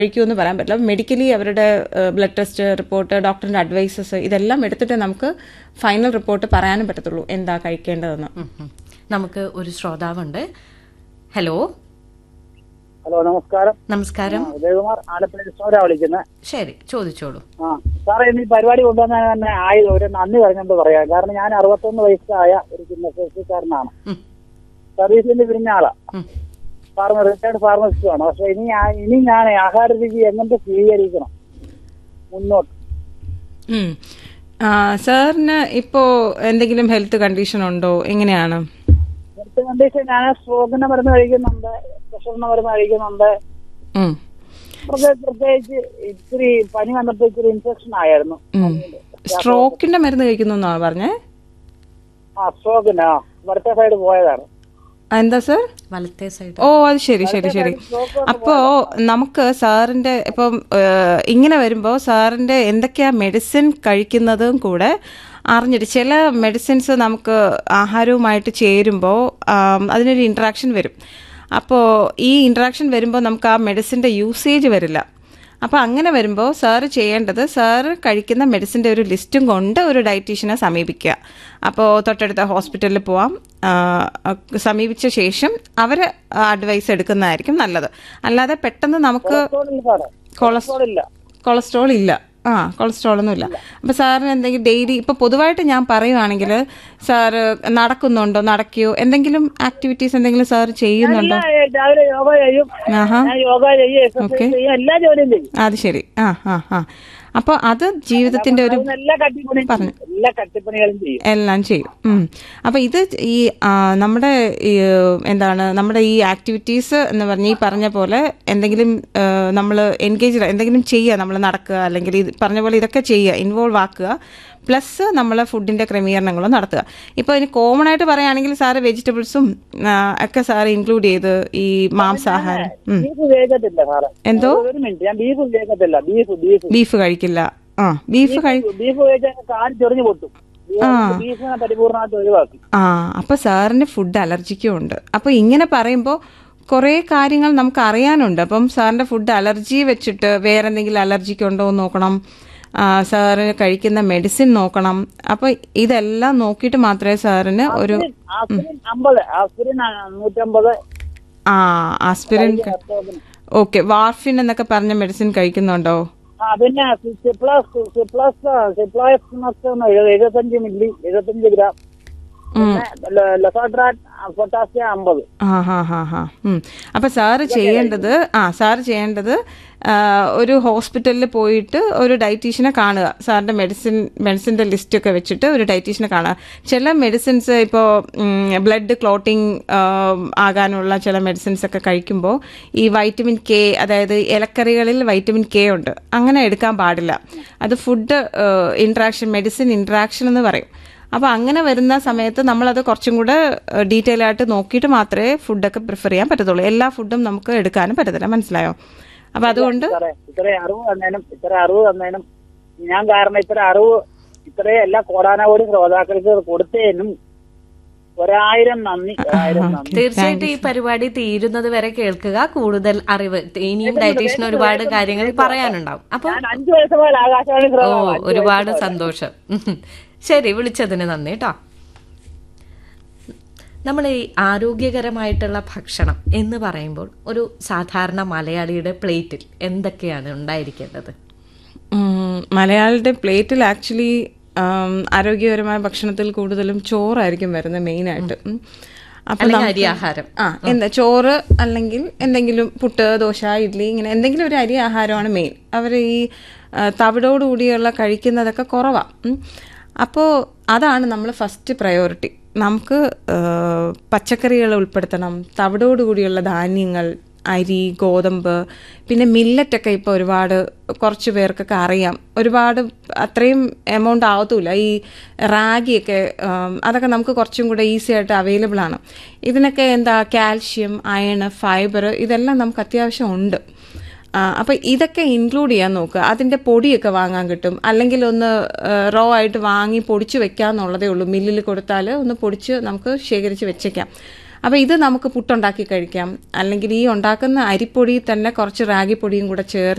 കഴിക്കുമെന്ന് പറയാൻ പറ്റില്ല മെഡിക്കലി അവരുടെ ബ്ലഡ് ടെസ്റ്റ് റിപ്പോർട്ട് ഡോക്ടറിന്റെ അഡ്വൈസസ് ഇതെല്ലാം എടുത്തിട്ട് നമുക്ക് ഫൈനൽ റിപ്പോർട്ട് പറയാനും പറ്റത്തുള്ളൂ എന്താ കഴിക്കേണ്ടതെന്ന് ഉം, ഉം. നമുക്ക് ഒരു ശ്രോതാവുണ്ട് ഹലോ ഹലോ നമസ്കാരം നമസ്കാരം ആ, ഉദയകുമാർ ആലപ്പുഴ സ്റ്റോറാ വിളിക്കുന്നത് ശരി ചോദിച്ചോളൂ ആ സാറേ ഇന്ന് ഈ പരിപാടി കൊണ്ടുവന്ന തന്നെ ആയി ഒരു നന്ദി പറഞ്ഞുകൊണ്ട് പറയാം കാരണം ഞാൻ അറുപത്തൊന്ന് വയസ്സായ ഒരു ഭിന്നശേഷിക്കാരനാണ് ഉം, സർവീസിൽ പിരിഞ്ഞ ആളാ ഉം. ഫാർമ റിട്ടയർഡ് ഫാർമസിസ്റ്റാണ് പക്ഷെ ഇനി ഞാൻ- ഇനി ഞാൻ ആഹാര രുചി എങ്ങനെ സ്വീകരിക്കണം മുന്നോട്ട് ഉം. ആ, സാറിന് ഇപ്പോ എന്തെങ്കിലും ഹെൽത്ത് കണ്ടീഷൻ ഉണ്ടോ എങ്ങനെയാണ് ഹെൽത്ത് കണ്ടീഷൻ ഞാൻ സ്ട്രോക്കിന്റെ മരുന്ന് കഴിക്കുന്നുണ്ട് പ്രഷറിന്റെ മരുന്ന് കഴിക്കുന്നുണ്ട് ഉം. പ്രത്യേകിച്ച് പ്രത്യേകിച്ച് ഇത്തിരി പനി വന്നപ്പോ ഇത്തിരി ഇൻഫെക്ഷൻ ആയിരുന്നു ഉം. സ്ട്രോക്കിന്റെ മരുന്ന് കഴിക്കുന്നു എന്നാണ് പറഞ്ഞേ ആ സ്ട്രോക്കിന് ആ വടത്തെ സൈഡ് പോയതാണ് ആ, എന്താ സാർ വലത്തെ സൈഡ് ഓ അത് ശരി ശരി ശരി അപ്പോ നമുക്ക് സാറിന്റെ ഇപ്പം ഏഹ്, ഇങ്ങനെ വരുമ്പോൾ സാറിന്റെ എന്തൊക്കെയാ മെഡിസിൻ കഴിക്കുന്നതും കൂടെ അറിഞ്ഞിട്ട് ചില മെഡിസിൻസ് നമുക്ക് ആഹാരവുമായിട്ട് ചേരുമ്പോൾ അതിനൊരു ഇൻട്രാക്ഷൻ വരും അപ്പോൾ ഈ ഇൻട്രാക്ഷൻ വരുമ്പോൾ നമുക്ക് ആ മെഡിസിൻ്റെ യൂസേജ് വരില്ല അപ്പോൾ അങ്ങനെ വരുമ്പോൾ സാറ് ചെയ്യേണ്ടത് സാറ് കഴിക്കുന്ന മെഡിസിൻ്റെ ഒരു ലിസ്റ്റും കൊണ്ട് ഒരു ഡയറ്റീഷ്യനെ സമീപിക്കുക അപ്പോൾ തൊട്ടടുത്ത ഹോസ്പിറ്റലിൽ പോവാം ആ, സമീപിച്ച ശേഷം അവർ അഡ്വൈസ് എടുക്കുന്നതായിരിക്കും നല്ലത് അല്ലാതെ പെട്ടെന്ന് നമുക്ക് കൊളസ്ട്രോൾ ഇല്ല സാറേ കൊളസ്ട്രോൾ ഇല്ല കൊളസ്ട്രോൾ ഇല്ല ആ കൊളസ്ട്രോൾ ഒന്നും ഇല്ല അപ്പൊ സാറിന് എന്തെങ്കിലും ഡെയിലി ഇപ്പൊ പൊതുവായിട്ട് ഞാൻ പറയുവാണെങ്കിൽ സാറ് നടക്കുന്നുണ്ടോ നടക്കുകയോ എന്തെങ്കിലും ആക്ടിവിറ്റീസ് എന്തെങ്കിലും സാർ ചെയ്യുന്നുണ്ടോ എല്ലാ, രാവിലെ യോഗ ചെയ്യും ആഹാ ഞാൻ യോഗ ചെയ്യും എക്സർസൈസ് ചെയ്യും എല്ലാ ജോലിയും ചെയ്യും അത് ശരി ആ ആ ആ അപ്പോൾ അത് ജീവിതത്തിന്റെ ഒരു അതുകൊണ്ട് എല്ലാ കട്ടിപ്പണിയും ചെയ്യും. എല്ലാ കട്ടിപ്പണികളും ചെയ്യും എല്ലാം ചെയ്യും ഉം. അപ്പൊ ഇത് ഈ ആ, നമ്മുടെ ഈ, എന്താണ് നമ്മുടെ ഈ ആക്ടിവിറ്റീസ് എന്ന് പറഞ്ഞ ഈ പറഞ്ഞ പോലെ എന്തെങ്കിലും നമ്മൾ എൻഗേജ് എന്തെങ്കിലും ചെയ്യുക നമ്മൾ നടക്കുക അല്ലെങ്കിൽ ഇത് പറഞ്ഞ പോലെ ഇതൊക്കെ ചെയ്യുക ഇൻവോൾവ് ആക്കുക പ്ലസ് നമ്മൾ ഫുഡിന്റെ ക്രമീകരണങ്ങളും നടത്തുക ഇപ്പോൾ ഇനി കോമൺ ആയിട്ട് പറയുകയാണെങ്കിൽ സാറ് വെജിറ്റബിൾസും ഒക്കെ സാറ് ഇൻക്ലൂഡ് ചെയ്ത് ഈ മാംസാഹാരം ഉം. ബീഫ് ഉപയോഗിക്കത്തില്ല സാറേ എന്തോ ഒരു മിനിറ്റ് ഞാൻ ബീഫ് ഉപയോഗിക്കത്തില്ല ബീഫ് ബീഫ് ബീഫ് കഴിക്കില്ല ആ ബീഫ് കഴി ബീഫ് ഉപയോഗിച്ചാൽ കാല് ചൊറിഞ്ഞു പൊട്ടും ബീഫിനെ പരിപൂർണമായിട്ട് ഒഴിവാക്കി ആ അപ്പൊ സാറിന് ഫുഡ് അലർജിക്കും ഉണ്ട് അപ്പൊ ഇങ്ങനെ പറയുമ്പോൾ കുറേ കാര്യങ്ങൾ നമുക്ക് അറിയാനുണ്ട് അപ്പം സാറിന്റെ ഫുഡ് അലർജി വെച്ചിട്ട് വേറെ എന്തെങ്കിലും അലർജിക്ക് ഉണ്ടോ എന്ന് നോക്കണം ആ, സാറിന് കഴിക്കുന്ന മെഡിസിൻ നോക്കണം അപ്പൊ ഇതെല്ലാം നോക്കിയിട്ട് മാത്രമേ സാറിന് ഒരു ആസ്പിരിൻ അമ്പത് ആസ്പിരിൻ നൂറ്റമ്പത് ആ ആസ്പിരിൻ ഓക്കെ വാർഫിൻ എന്നൊക്കെ പറഞ്ഞ മെഡിസിൻ കഴിക്കുന്നുണ്ടോ ആ പിന്നെ സിപ്ലസ് സിപ്ലസ് സിപ്ലസ് എഴുപത്തഞ്ച് മില്ലി എഴുപത്തഞ്ച് ഗ്രാം പിന്നെ ലസോട്രാൻ പൊട്ടാസ്യം അമ്പത് ആ ഹാ ഹാ ഹാ ഉം. അപ്പൊ സാറ് ചെയ്യേണ്ടത് ആ സാറ് ചെയ്യേണ്ടത് ആ, ഒരു ഹോസ്പിറ്റലിൽ പോയിട്ട് ഒരു ഡയറ്റീഷ്യനെ കാണുക സാറിന്റെ മെഡിസിൻ മെഡിസിന്റെ ലിസ്റ്റ് ഒക്കെ വെച്ചിട്ട് ഒരു ഡയറ്റീഷ്യനെ കാണുക ചില മെഡിസിൻസ് ഇപ്പോൾ ബ്ലഡ് ക്ലോട്ടിങ് ആകാനുള്ള ചില മെഡിസിൻസ് ഒക്കെ കഴിക്കുമ്പോൾ ഈ വൈറ്റമിൻ കെ അതായത് ഇലക്കറികളിൽ വൈറ്റമിൻ കെ ഉണ്ട് അങ്ങനെ എടുക്കാൻ പാടില്ല അത് ഫുഡ് ഇൻട്രാക്ഷൻ മെഡിസിൻ ഇൻട്രാക്ഷൻ എന്ന് പറയും അപ്പോൾ അങ്ങനെ വരുന്ന സമയത്ത് നമ്മളത് കുറച്ചും കൂടെ ഡീറ്റെയിൽ ആയിട്ട് നോക്കിയിട്ട് മാത്രമേ ഫുഡൊക്കെ പ്രിഫർ ചെയ്യാൻ പറ്റത്തുള്ളൂ എല്ലാ ഫുഡും നമുക്ക് എടുക്കാനും പറ്റത്തില്ല മനസ്സിലായോ അപ്പോൾ അതുകൊണ്ട് സാറേ ഇത്ര അറിവ് തന്നതിനും ഇത്ര അറിവ് തന്നതിനും ഞാൻ കാരണം ഇത്ര അറിവ് ഇത്രയും എല്ലാ കോടാനാകോടി ശ്രോതാക്കൾക്ക് കൊടുത്തതിനും ഒരായിരം നന്ദി ഒരായിരം നന്ദി തീർച്ചയായിട്ടും ഈ പരിപാടി തീരുന്നത് വരെ കേൾക്കുക കൂടുതൽ അറിവ് ഇനിയും ഡയറ്റീഷ്യന് ഒരുപാട് കാര്യങ്ങൾ പറയാനുണ്ടാവും അപ്പൊ ഞാൻ അഞ്ചു വയസ്സ് മുതൽ ആകാശവാണി ഓ ശ്രോതാവാ. അഞ്ച് ഒരുപാട് വയസ്സ് മുതൽ. സന്തോഷം ഉം. ശരി വിളിച്ചതിന് നന്ദി കേട്ടോ നമ്മൾ ഈ ആരോഗ്യകരമായിട്ടുള്ള ഭക്ഷണം എന്ന് പറയുമ്പോൾ ഒരു സാധാരണ മലയാളിയുടെ പ്ലേറ്റിൽ എന്തൊക്കെയാണ് ഉണ്ടായിരിക്കേണ്ടത് ഉം, മലയാളിയുടെ പ്ലേറ്റിൽ ആക്ച്വലി ആരോഗ്യപരമായ ഭക്ഷണത്തിൽ കൂടുതലും ചോറായിരിക്കും വരുന്നത് മെയിനായിട്ട് ഉം. അപ്പൊ അല്ലെങ്കിൽ നമുക്ക് അരിയാഹാരം ആ എന്താ ചോറ് അല്ലെങ്കിൽ എന്തെങ്കിലും പുട്ട് ദോശ ഇഡ്ഡലി ഇങ്ങനെ എന്തെങ്കിലും ഒരു അരി ആഹാരമാണ് മെയിൻ അവർ ഈ ആ, തവിടോടുകൂടിയുള്ള കഴിക്കുന്നതൊക്കെ കുറവാണ് അപ്പോൾ അതാണ് നമ്മൾ ഫസ്റ്റ് പ്രയോറിറ്റി നമുക്ക് ആ, പച്ചക്കറികൾ ഉൾപ്പെടുത്തണം തവിടോടുകൂടിയുള്ള ധാന്യങ്ങൾ അരി ഗോതമ്പ് പിന്നെ മില്ലറ്റൊക്കെ ഇപ്പോൾ ഒരുപാട് കുറച്ച് പേർക്കൊക്കെ അറിയാം ഒരുപാട് അത്രയും എമൗണ്ട് ആവത്തുമില്ല ഈ റാഗിയൊക്കെ ഉം, അതൊക്കെ നമുക്ക് കുറച്ചും കൂടെ ഈസി ആയിട്ട് അവൈലബിൾ ആണ് ഇതിനൊക്കെ എന്താ കാൽഷ്യം അയൺ ഫൈബർ ഇതെല്ലാം നമുക്ക് അത്യാവശ്യം ഉണ്ട് അപ്പം ഇതൊക്കെ ഇൻക്ലൂഡ് ചെയ്യാൻ നോക്കുക അതിൻ്റെ പൊടിയൊക്കെ വാങ്ങാൻ കിട്ടും അല്ലെങ്കിൽ ഒന്ന് റോ ആയിട്ട് വാങ്ങി പൊടിച്ച് വെക്കാന്നുള്ളതേ ഉള്ളൂ മില്ലിൽ കൊടുത്താൽ ഒന്ന് പൊടിച്ച് നമുക്ക് ശേഖരിച്ച് വെച്ചേക്കാം അപ്പോൾ ഇത് നമുക്ക് പുട്ടുണ്ടാക്കി കഴിക്കാം അല്ലെങ്കിൽ ഈ ഉണ്ടാക്കുന്ന അരിപ്പൊടിയിൽ തന്നെ കുറച്ച് റാഗിപ്പൊടിയും കൂടെ ചേർത്ത്